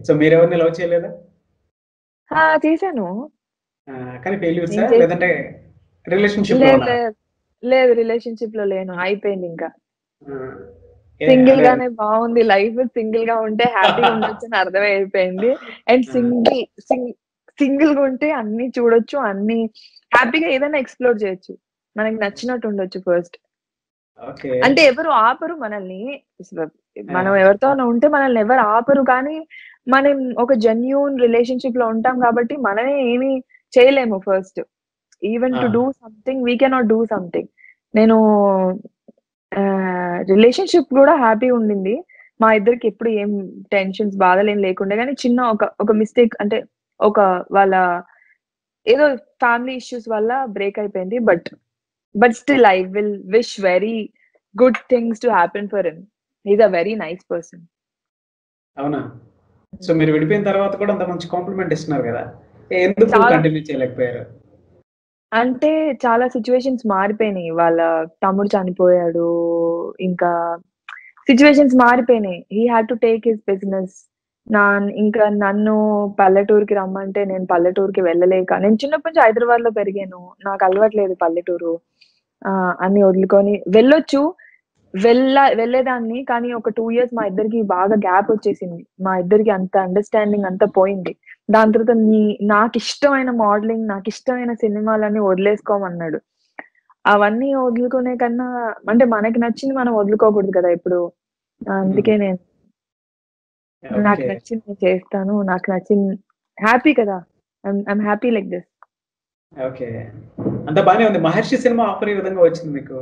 So మీరెవరిని love చేయలేదా ఆ! చేశాను. ఆ! కానీ ఫెయిల్యూర్సా? నేను చే లేదంటే రిలేషన్‌షిప్‌లో లేదు. ఉన్నారా? లేదు. లేదు రిలేషన్‌షిప్‌లో లేను. అయిపోయిందింకా. ఆ! ఏ సింగిల్ అంటే గానే బావుంది లైఫ్. సింగిల్‌గా ఉంటే హ్యాపీగా ఉండొచ్చని అర్థమైపోయింది. అండ్ ఆ! సింగిల్ సింగ్ సింగిల్‌గా ఉంటే అన్నీ చూడొచ్చు. అన్నీ హ్యాపీగా ఏదైనా ఎక్స్‌ప్లోర్ చేయొచ్చు. మనకి నచ్చినట్టు ఉండొచ్చు ఫస్ట్. ఓకే. అంటే ఎవరు ఆపరు మనల్ని. స్వ మనం ఆ! ఎవరితోనో ఉంటే మనల్ని ఎవరు ఆపరు. కానీ మనం ఒక జెన్యూన్ రిలేషన్‌షిప్‌లో ఉంటాం కాబట్టి మనమే ఏమి చేయలేము first. Even to ah! Do something we cannot do something. నేను ఆహ్, రిలేషన్‌షిప్ గూడా హ్యాపీగా ఉండింది. మా ఇద్దరికి ఎప్పుడు ఏం టెన్షన్స్, బాధలేం లేకుండే గానీ చిన్న ఒక ఒక మిస్టేక్ అంటే ఒక వాళ్ళ ఏదో ఫ్యామిలీ ఇష్యూస్ వల్ల బ్రేక్ అయిపోయింది. But but still I will wish very good things to happen for him. He is a very nice person. అవునా? So hmm. మీరు విడిపోయిన తర్వాత కూడా అంత మంచి కాంప్లిమెంట్ ఇస్తున్నారు గదా! ఎందుకు చాలా కంటిన్యూ చేయలేకపోయారు? అంటే చాలా సిట్యుయేషన్స్ మారిపోయినాయి. వాళ్ళ తమ్ముడు చనిపోయాడు. ఇంకా సిట్యుయేషన్స్ మారిపోయినాయి. He had to take his business. నాన్ ఇంకా నన్ను పల్లెటూరికి రమ్మంటే నేను పల్లెటూరికి వెళ్ళలేక నేను చిన్నప్పటి నుంచి హైదరాబాద్‌లో పెరిగాను. నాకు అలవాటు లేదు పల్లెటూరు. ఆహ్, అన్నీ వదులుకొని వెళ్ళొచ్చు. వెళ్ళ వెళ్ళేదాన్ని. కానీ ఒక 2 ఇయర్స్ మా ఇద్దరికి బాగా గ్యాప్ వచ్చేసింది. మా ఇద్దరికి అంత అండర్‌స్టాండింగ్ అంతా పోయింది. దాని తర్వాత నీ నాకిష్టమైన మోడలింగ్, నాకిష్టమైన సినిమాలన్నీ వదిలేసుకోమన్నాడు. అవన్నీ వదులుకునే కన్నా అంటే మనకి నచ్చింది మనం వదులుకోకూడదు కదా! ఎప్పుడు. హ్మ్. అందుకే నేను నాకు ఓకే. నచ్చింది నేను చేస్తాను. నాకు నచ్చింది హ్యాపీ కదా! I'm I'm happy like this. Okay. అంతా బానే ఉంది. 'మహర్షి' సినిమా ఆఫర్ ఏ విధంగా వచ్చింది మీకు?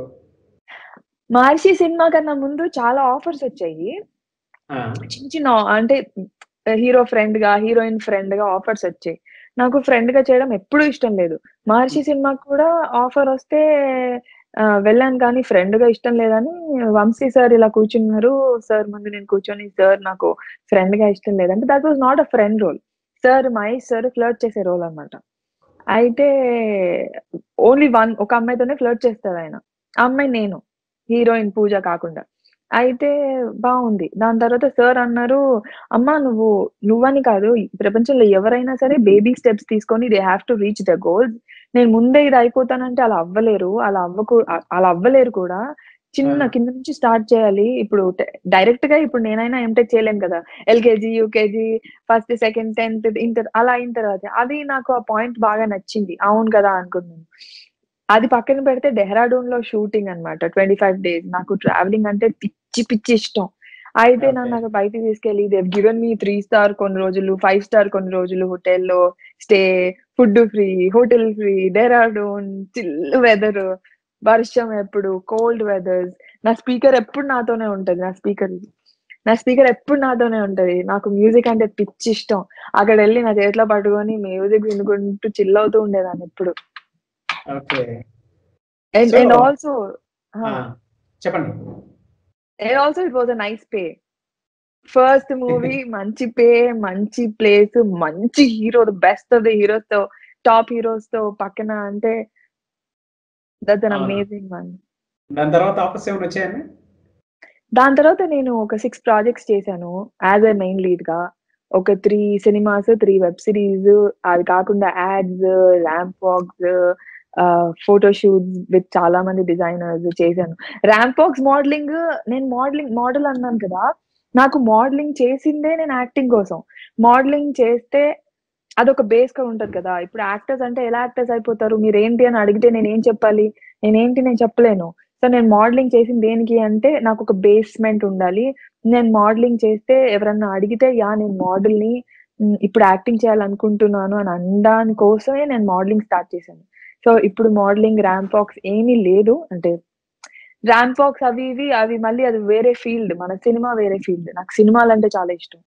'మహర్షి' సినిమా కన్నా ముందు చాలా ఆఫర్స్ వచ్చాయి. ఆ! చిన్న చిన్న అంటే హీరో ఫ్రెండ్‌గా, హీరోయిన్ ఫ్రెండ్‌గా ఆఫర్స్ వచ్చాయి. నాకు ఫ్రెండ్‌గా చేయడం ఎప్పుడూ ఇష్టం లేదు. 'మహర్షి' హ్మ్. సినిమాకి కూడా ఆఫర్ వస్తే ఆహ్, వెళ్ళాను కానీ ఫ్రెండ్‌గా ఇష్టం లేదని వంశీ సార్ ఇలా కూర్చున్నారు. సార్ ముందు నేను కూర్చొని సార్ నాకు ఫ్రెండ్‌గా ఇష్టం లేదంటే that was not a friend role. Sir Mahesh sir flirt చేసే రోల్ అన్నమాట. అయితే ఓన్లీ వన్ ఒక అమ్మాయితోనే ఫ్లర్ట్ చేస్తాడాయన. ఆ అమ్మాయి నేను. హీరోయిన్ పూజ కాకుండా. అయితే బావుంది. దాని తర్వాత సార్ అన్నారు, "అమ్మా నువ్వు నువ్వని కాదు ఈ ప్రపంచంలో ఎవరైనా సరే బేబీ స్టెప్స్ తీసుకొని they have to reach the goals. నేను ముందే ఇది అయిపోతానంటే అలా అవ్వలేరు. అలా అవ్వకు అ అలా అవ్వలేరు కూడా. చిన్న ఆ! కింద నుంచి స్టార్ట్ చేయాలి. ఇప్పుడు ట డైరెక్ట్‌గా ఇప్పుడు నేనైనా ఎంటెక్ చేయలేను కదా! ఎల్‌కేజీ, యూకేజీ, ఫస్ట్, సెకండ్, 10థ్, ఇంటర్ అలా అయిన తర్వాత. అది నాకు ఆ పాయింట్ బాగా నచ్చింది. అవును కదా! అనుకున్నాను. అది పక్కన పెడితే 'డెహ్రాడూన్‌లో' షూటింగ్ అన్నమాట. 25 డేస్. నాకు ట్రావెలింగ్ అంటే పిచ్చి పిచ్చి ఇష్టం. అయితే ఓకే. నన్ను అక్కడ బయటికి తీసుకెళ్ళి they have given me 3 star కొన్ని రోజులు, 5 స్టార్ కొన్ని రోజులు హోటల్‌లో stay, food free, hotel free, Dehradun, chill weather, వర్షం ఎప్పుడు, కోల్డ్ వెదర్స్. నా స్పీకర్ ఎప్పుడు నాతోనే ఉంటది. నా స్పీకర్ నా స్పీకర్ ఎప్పుడు నాతోనే ఉంటది. నాకు మ్యూజిక్ అంటే పిచ్చి ఇష్టం. అక్కడెళ్ళి నా చేతిలో పట్టుకొని మ్యూజిక్ వినుకుంటూ చిల్ అవుతూ ఉండేదాన్ని ఎప్పుడు. Okay. And so and also ah! Ah! చెప్పండి. And also it was a nice pay. First movie మంచి పే, మంచి ప్లేస్, మంచి hero the best of the హీరోస్‌తో టాప్ హీరోస్‌తో పక్కన అంటే దట్స్ ఎన్ అవును. Amazing one. దాని తర్వాత ఆఫర్స్ ఏమైనా వచ్చాయండి? దాని తర్వాత నేను ఒక 6 ప్రాజెక్ట్స్ చేశాను. యాస్ ఎ మెయిన్ లీడ్‌గా. ఒక 3 సినిమాస్, 3 వెబ్ సీరీస్ అది కాకుండా ads, ramp walks ah, photo shoots with చాలా మంది డిజైనర్స్ చేశాను. ర్యాంప్ వాక్స్ మోడలింగ్ నేను మోడలింగ్ మోడల్ అన్నాను కదా! నాకు మోడలింగ్ చేసిందే నేను యాక్టింగ్ కోసం. మోడలింగ్ చేస్తే అదొక బేస్‌గా ఉంటది కదా! ఇప్పుడు యాక్టర్స్ అంటే ఎలా యాక్టర్స్ అయిపోతారు? మీరేంటి అని అడిగితే నేనేం చెప్పాలి? నేనేంటి నేను చెప్పలేను. సో, నేను మోడలింగ్ చేసింది దేనికి అంటే నాకొక బేస్‌మెంట్ ఉండాలి. నేను మోడలింగ్ చేస్తే ఎవరన్నా అడిగితే యాహ్! నేను మోడల్‌ని హ్మ్. ఇప్పుడు యాక్టింగ్ చేయాలనుకుంటున్నాను అని అనడాని కోసమే నేను మోడలింగ్ స్టార్ట్ చేశాను. సో, ఇప్పుడు మోడలింగ్, ర్యాంప్ వాక్స్ ఏమీ లేదు. అంటే ర్యాంప్ వాక్స్ అవి ఇవి అవి మళ్ళీ అది వేరే ఫీల్డ్. మన సినిమా వేరే ఫీల్డ్. నాకు సినిమాలంటే చాలా ఇష్టం.